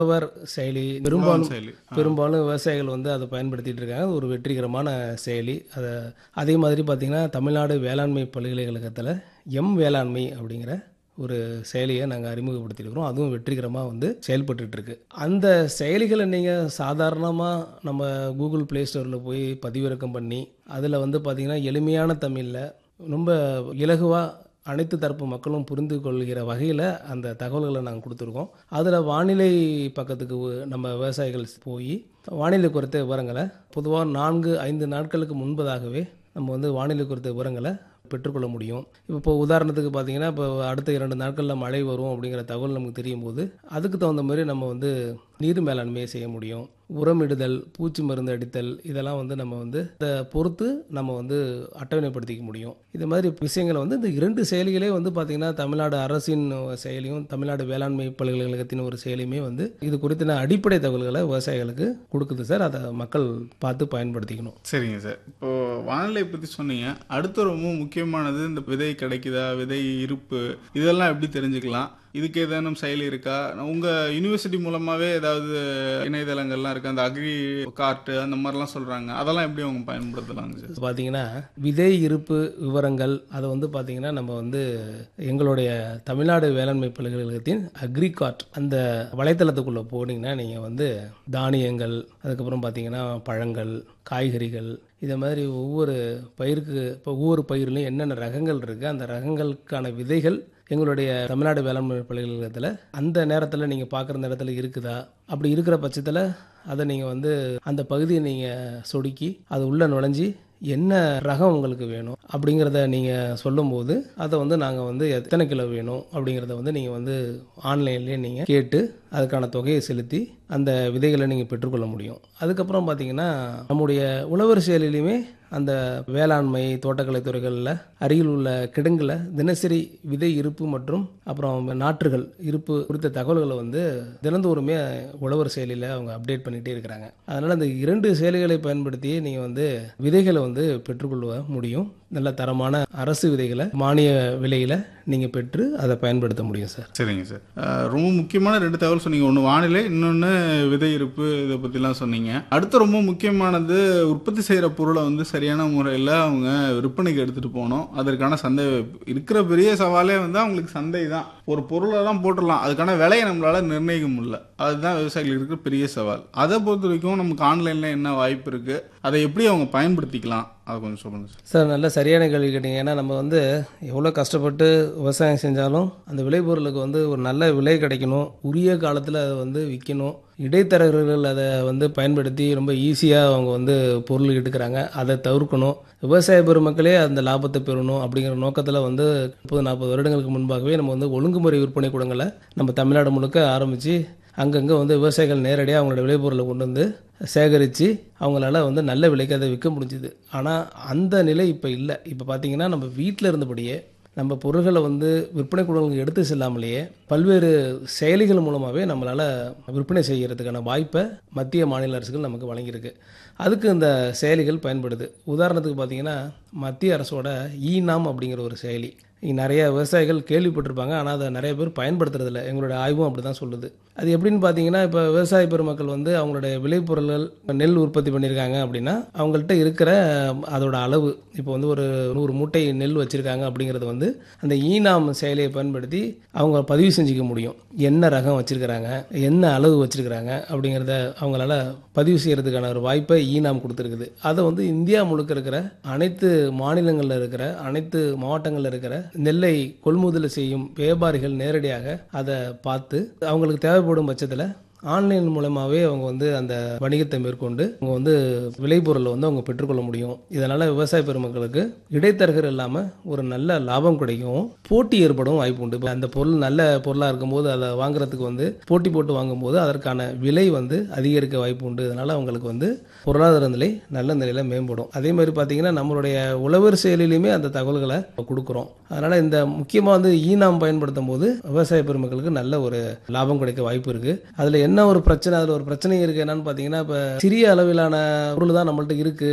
உழவர் செயலி பெரும்பாலும் செயலி. பெரும்பாலும் விவசாயிகள் வந்து அதை பயன்படுத்திட்டு இருக்காங்க அது ஒரு வெற்றிகரமான செயலி அதை அதே மாதிரி பார்த்தீங்கன்னா தமிழ்நாடு வேளாண்மை பல்கலைக்கழகத்தில் எம் வேளாண்மை அப்படிங்கிற ஒரு செயலியை நாங்கள் அறிமுகப்படுத்தியிருக்கிறோம் அதுவும் வெற்றிகரமாக வந்து செயல்பட்டுட்டு இருக்கு அந்த செயலிகளை நீங்கள் சாதாரணமாக நம்ம கூகுள் ப்ளே ஸ்டோரில் போய் பதிவிறக்கம் பண்ணி அதில் வந்து பார்த்தீங்கன்னா எளிமையான தமிழில் ரொம்ப இலகுவாக அனைத்து தரப்பு மக்களும் புரிந்து கொள்கிற வகையில் அந்த தகவல்களை நாங்கள் கொடுத்துருக்கோம் அதில் வானிலை பக்கத்துக்கு ஒ- நம்ம விவசாயிகள் போய் வானிலை குறித்த விவரங்களை பொதுவாக நான்கு ஐந்து நாட்களுக்கு முன்பதாகவே நம்ம வந்து வானிலை குறித்த விவரங்களை பெற்றுக்கொள்ள முடியும் இப்போ உதாரணத்துக்கு பார்த்தீங்கன்னா இப்போ அடுத்த இரண்டு நாட்களில் மழை வரும் அப்படிங்கிற தகவல் நமக்கு தெரியும் போது அதுக்கு தகுந்த மாதிரி நம்ம வந்து நீர் மேலாண்மையை செய்ய முடியும் உரமிடுதல் பூச்சி மருந்து அடித்தல் இதெல்லாம் வந்து நம்ம வந்து இதை பொறுத்து நம்ம வந்து அட்டவணைப்படுத்திக்க முடியும் இது மாதிரி விஷயங்களை வந்து இந்த இரண்டு செயலிகளே வந்து பார்த்திங்கன்னா தமிழ்நாடு அரசின் செயலியும் தமிழ்நாடு வேளாண்மை பல்கலைக்கழகத்தின் ஒரு செயலியுமே வந்து இது குறித்தின அடிப்படை தகவல்களை விவசாயிகளுக்கு கொடுக்குது சார் அதை மக்கள் பார்த்து பயன்படுத்திக்கணும் சரிங்க சார் இப்போ வானிலை பற்றி சொன்னீங்க அடுத்து ரொம்ப முக்கியமானது இந்த விதை கிடைக்குதா விதை இருப்பு இதெல்லாம் எப்படி தெரிஞ்சுக்கலாம் இதுக்கு ஏதேனும் செயலி இருக்கா உங்க யூனிவர்சிட்டி மூலமாவே ஏதாவது இணையதளங்கள்லாம் இருக்கு அந்த அக்ரி கார்ட்டு அந்த மாதிரிலாம் சொல்றாங்க அதெல்லாம் எப்படி அவங்க பயன்படுத்தலாங்க சார் பார்த்தீங்கன்னா விதை இருப்பு விவரங்கள் அதை வந்து பார்த்தீங்கன்னா நம்ம வந்து எங்களுடைய தமிழ்நாடு வேளாண்மை பல்கலைக்கழகத்தின் அக்ரிகார்ட் அந்த வலைத்தளத்துக்குள்ளே போனீங்கன்னா நீங்கள் வந்து தானியங்கள் அதுக்கப்புறம் பார்த்தீங்கன்னா பழங்கள் காய்கறிகள் இதை மாதிரி ஒவ்வொரு பயிருக்கு இப்போ ஒவ்வொரு பயிர்லையும் என்னென்ன ரகங்கள் இருக்குது அந்த ரகங்களுக்கான விதைகள் எங்களுடைய தமிழ்நாடு வேளாண்மை பல்கலைக்கழகத்தில் அந்த நேரத்தில் நீங்கள் பார்க்குற நேரத்தில் இருக்குதா அப்படி இருக்கிற பட்சத்தில் அதை நீங்கள் வந்து அந்த பகுதியை நீங்கள் சொடுக்கி அது உள்ளே நுழைஞ்சி என்ன ரகம் உங்களுக்கு வேணும் அப்படிங்கிறத நீங்கள் சொல்லும்போது அதை வந்து நாங்கள் வந்து எத்தனை கிலோ வேணும் அப்படிங்கிறத வந்து நீங்கள் வந்து ஆன்லைன்லேயே நீங்கள் கேட்டு அதுக்கான தொகையை செலுத்தி அந்த விதைகளை நீங்கள் பெற்றுக்கொள்ள முடியும் அதுக்கப்புறம் பார்த்தீங்கன்னா நம்முடைய உழவர் செயலிலையுமே அந்த வேளாண்மை தோட்டக்கலை துறைகளில் அருகில் உள்ள கிடங்குல தினசரி விதை இருப்பு மற்றும் அப்புறம் நாற்றுகள் இருப்பு குறித்த தகவல்களை வந்து தினந்தோறுமே உழவர் செயலியில் அவங்க அப்டேட் பண்ணிகிட்டே இருக்கிறாங்க அதனால் அந்த இரண்டு செயலிகளை பயன்படுத்தி நீங்கள் வந்து விதைகளை வந்து பெற்றுக்கொள்ள முடியும் நல்ல தரமான அரசு விதைகளை மானிய விலையில் நீங்கள் பெற்று அதை பயன்படுத்த முடியும் சார் சரிங்க சார் அஹ், ரொம்ப முக்கியமான ரெண்டு தகவல் சொன்னீங்க ஒன்று வானிலை இன்னொன்று விதை இருப்பு இதை பற்றிலாம் சொன்னீங்க அடுத்து ரொம்ப முக்கியமானது உற்பத்தி செய்கிற பொருளை வந்து சரியான முறையில் அவங்க விற்பனைக்கு எடுத்துகிட்டு போகணும் அதற்கான சந்தை இருக்கிற பெரிய சவாலே வந்து அவங்களுக்கு சந்தை தான் ஒரு பொருளெல்லாம் போட்டுடலாம் அதுக்கான விலையை நம்மளால நிர்ணயிக்க முடியல அதுதான் விவசாயிகளுக்கு இருக்கிற பெரிய சவால் அதை பொறுத்த வரைக்கும் நமக்கு ஆன்லைனில் என்ன வாய்ப்பு இருக்குது அதை எப்படி அவங்க பயன்படுத்திக்கலாம் அதை கொஞ்சம் சொல்லுங்கள் சார் சார் நல்ல சரியான கேள்வி கேட்டீங்க ஏன்னா நம்ம வந்து எவ்வளோ கஷ்டப்பட்டு விவசாயம் செஞ்சாலும் அந்த விளைபொருளுக்கு வந்து ஒரு நல்ல விலை கிடைக்கணும் உரிய காலத்தில் அதை வந்து விற்கணும் இடைத்தரகர்கள் அதை வந்து பயன்படுத்தி ரொம்ப ஈஸியாக அவங்க வந்து பொருள் எடுக்கிறாங்க அதை தவிர்க்கணும் விவசாய பெருமக்களே அந்த லாபத்தை பெறணும் அப்படிங்கிற நோக்கத்தில் வந்து முப்பது நாற்பது வருடங்களுக்கு முன்பாகவே நம்ம வந்து ஒழுங்குமுறை விற்பனை கூடங்களை நம்ம தமிழ்நாடு முழுக்க ஆரம்பித்து அங்கங்கே வந்து விவசாயிகள் நேரடியாக அவங்களோட விளைபொருளை கொண்டு வந்து சேகரித்து அவங்களால வந்து நல்ல விலைக்கு அதை விற்க முடிஞ்சுது ஆனால் அந்த நிலை இப்போ இல்லை இப்போ பார்த்தீங்கன்னா நம்ம வீட்டில் இருந்தபடியே நம்ம பொருட்களை வந்து விற்பனை கூடங்களுக்கு எடுத்து செல்லாமலேயே பல்வேறு செயலிகள் மூலமாகவே நம்மளால் விற்பனை செய்கிறதுக்கான வாய்ப்பை மத்திய மாநில அரசுகள் நமக்கு வழங்கியிருக்கு அதுக்கு இந்த செயலிகள் பயன்படுது உதாரணத்துக்கு பார்த்தீங்கன்னா மத்திய அரசோட இ நாம் அப்படிங்கிற ஒரு செயலி இங்க நிறைய விவசாயிகள் கேள்விப்பட்டிருப்பாங்க ஆனால் அதை நிறைய பேர் பயன்படுத்துறதில்ல எங்களுடைய ஆய்வும் அப்படி தான் சொல்லுது அது எப்படின்னு பார்த்தீங்கன்னா இப்போ விவசாய பெருமக்கள் வந்து அவங்களுடைய விளைபொருள்கள் நெல் உற்பத்தி பண்ணியிருக்காங்க அப்படின்னா அவங்கள்ட்ட இருக்கிற அதோட அளவு இப்போ வந்து ஒரு நூறு மூட்டை நெல் வச்சுருக்காங்க அப்படிங்கிறது வந்து அந்த ஈனாம் செயலியை பயன்படுத்தி அவங்க பதிவு செஞ்சுக்க முடியும் என்ன ரகம் வச்சுருக்கிறாங்க என்ன அளவு வச்சுருக்கிறாங்க அப்படிங்கிறத அவங்களால பதிவு செய்கிறதுக்கான ஒரு வாய்ப்பை ஈனாம் கொடுத்துருக்குது அதை வந்து இந்தியா முழுக்க இருக்கிற அனைத்து மாநிலங்களில் இருக்கிற அனைத்து மாவட்டங்களில் இருக்கிற நெல்லை கொள்முதல் செய்யும் வியாபாரிகள் நேரடியாக அதை பார்த்து அவங்களுக்கு தேவைப்படும் பட்சத்தில் ஆன்லைன் மூலமாகவே அவங்க வந்து அந்த வணிகத்தை மேற்கொண்டு அவங்க வந்து விளைபொருளை வந்து அவங்க பெற்றுக்கொள்ள முடியும் இதனால் விவசாய பெருமக்களுக்கு இடைத்தரகர் இல்லாமல் ஒரு நல்ல லாபம் கிடைக்கும் போட்டி ஏற்படும் வாய்ப்பு உண்டு இப்ப அந்த பொருள் நல்ல பொருளாக இருக்கும்போது அதை வாங்குறதுக்கு வந்து போட்டி போட்டு வாங்கும்போது அதற்கான விலை வந்து அதிகரிக்க வாய்ப்பு உண்டு இதனால் அவங்களுக்கு வந்து பொருளாதார நிலை நல்ல நிலையில் மேம்படும் அதே மாதிரி பார்த்தீங்கன்னா நம்மளுடைய உழவர் செயலிலையுமே அந்த தகவல்களை கொடுக்குறோம் அதனால் இந்த முக்கியமாக வந்து ஈனாம் பயன்படுத்தும் போது விவசாய பெருமக்களுக்கு நல்ல ஒரு லாபம் கிடைக்க வாய்ப்பு இருக்குது அதில் என்ன ஒரு பிரச்சனை அதில் ஒரு பிரச்சனை இருக்குது என்னன்னு பார்த்தீங்கன்னா இப்போ சிறிய அளவிலான பொருள் தான் நம்மள்ட்ட இருக்குது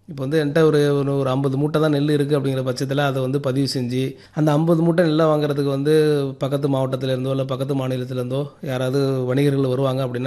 இப்போ வந்து என்கிட்ட ஒரு ஒரு ஒரு ஐம்பது மூட்டை தான் நெல் இருக்குது அப்படிங்கிற பட்சத்தில் அதை வந்து பதிவு செஞ்சு அந்த ஐம்பது மூட்டை நெல்லை வாங்குறதுக்கு வந்து பக்கத்து மாவட்டத்தில் இருந்தோ இல்லை பக்கத்து மாநிலத்திலேருந்தோ யாராவது வணிகர்கள் வருவாங்க அப்படின்னா